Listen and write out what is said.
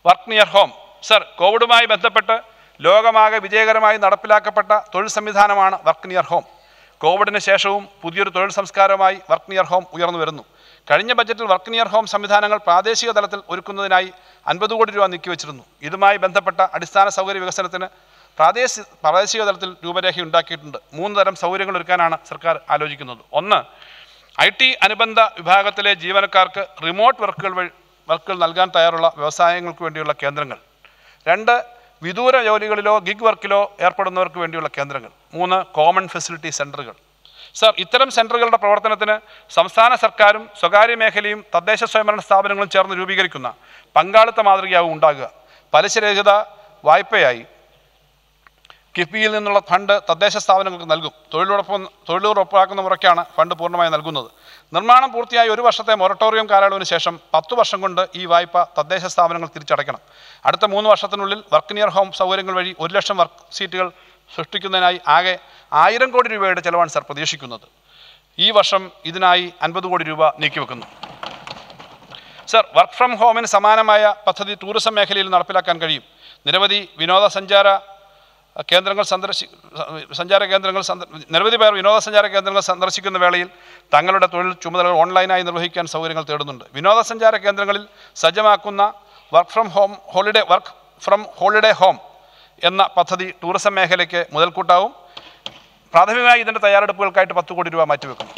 work near home sir കോവിഡുമായി ബന്ധപ്പെട്ട് ലോകമാകെ വിജയകരമായി നടപ്പിലാക്കപ്പെട്ട തൊഴിൽ സംവിധാനമാണ് വർക്ക് നിയർ ഹോം കോവിഡിന് ശേഷവും പുതിയൊരു തൊഴിൽ സംസ്കാരമായി വർക്ക് നിയർ ഹോം ഉയർന്നു വരുന്നു കഴിഞ്ഞ ബജറ്റിൽ വർക്ക് നിയർ ഹോം സംവിധാനങ്ങൾ പ്രാദേശിക തലത്തിൽ ഒരുക്കുന്നതിനായി അൻപത് കോടി രൂപ നീക്കിവച്ചിരുന്നു ഇതുമായി ബന്ധപ്പെട്ട അടിസ്ഥാന സൗകര്യ വികസനത്തിന് പ്രാദേശിക പ്രാദേശിക തലത്തിൽ രൂപരേഖ ഉണ്ടാക്കിയിട്ടുണ്ട് മൂന്ന് തരം സൗകര്യങ്ങൾ ഒരുക്കാനാണ് സർക്കാർ ആലോചിക്കുന്നത് ഒന്ന് ഐ ടി അനുബന്ധ വിഭാഗത്തിലെ ജീവനക്കാർക്ക് റിമോട്ട് വർക്കുകൾ വഴി വർക്കുകൾ നൽകാൻ തയ്യാറുള്ള വ്യവസായങ്ങൾക്ക് വേണ്ടിയുള്ള കേന്ദ്രങ്ങൾ രണ്ട് വിദൂര ജോലികളിലോ ഗിഗ് വർക്കിലോ ഏർപ്പെടുന്നവർക്ക് വേണ്ടിയുള്ള കേന്ദ്രങ്ങൾ മൂന്ന് കോമൺ ഫെസിലിറ്റി സെൻ്ററുകൾ സർ ഇത്തരം സെൻ്ററുകളുടെ പ്രവർത്തനത്തിന് സംസ്ഥാന സർക്കാരും സ്വകാര്യ മേഖലയും തദ്ദേശ സ്വയംഭരണ സ്ഥാപനങ്ങളും ചേർന്ന് രൂപീകരിക്കുന്ന പങ്കാളിത്ത മാതൃകയാവും ഉണ്ടാകുക പലിശരഹിത വായ്പയായി കിഫ്ബിയിൽ നിന്നുള്ള ഫണ്ട് തദ്ദേശ സ്ഥാപനങ്ങൾക്ക് നൽകും തൊഴിലുറപ്പ് തൊഴിലുറപ്പാക്കുന്ന മുറയ്ക്കാണ് ഫണ്ട് പൂർണ്ണമായി നൽകുന്നത് നിർമ്മാണം പൂർത്തിയായി ഒരു വർഷത്തെ മൊറട്ടോറിയം കാലയളവിന് ശേഷം പത്ത് വർഷം കൊണ്ട് ഈ വായ്പ തദ്ദേശ സ്ഥാപനങ്ങൾ തിരിച്ചടയ്ക്കണം അടുത്ത മൂന്ന് വർഷത്തിനുള്ളിൽ വർക്ക് നിയർ ഹോം സൗകര്യങ്ങൾ വഴി ഒരു ലക്ഷം വർക്ക് സീറ്റുകൾ സൃഷ്ടിക്കുന്നതിനായി ആകെ ആയിരം കോടി രൂപയുടെ ചെലവാണ് സർ പ്രതീക്ഷിക്കുന്നത് ഈ വർഷം ഇതിനായി അൻപത് കോടി രൂപ നീക്കിവെക്കുന്നു സർ വർക്ക് ഫ്രം ഹോമിന് സമാനമായ പദ്ധതി ടൂറിസം മേഖലയിൽ നടപ്പിലാക്കാൻ കഴിയും നിരവധി വിനോദസഞ്ചാര കേന്ദ്രങ്ങൾ സന്ദർശി സഞ്ചാര കേന്ദ്രങ്ങൾ സന്ദ- നിരവധി പേർ വിനോദസഞ്ചാര കേന്ദ്രങ്ങൾ സന്ദർശിക്കുന്ന വേളയിൽ തങ്ങളുടെ തൊഴിൽ ചുമതലകൾ ഓൺലൈനായി നിർവഹിക്കാൻ സൗകര്യങ്ങൾ തേടുന്നുണ്ട് വിനോദസഞ്ചാര കേന്ദ്രങ്ങളിൽ സജ്ജമാക്കുന്ന work from home holiday work from holiday home എന്ന പദ്ധതി ടൂറിസം മേഖലയ്ക്ക് മുതൽക്കൂട്ടാവും പ്രാഥമികമായി ഇതിൻ്റെ തയ്യാറെടുപ്പുകൾക്കായിട്ട് പത്ത് കോടി രൂപ മാറ്റിവെക്കുന്നു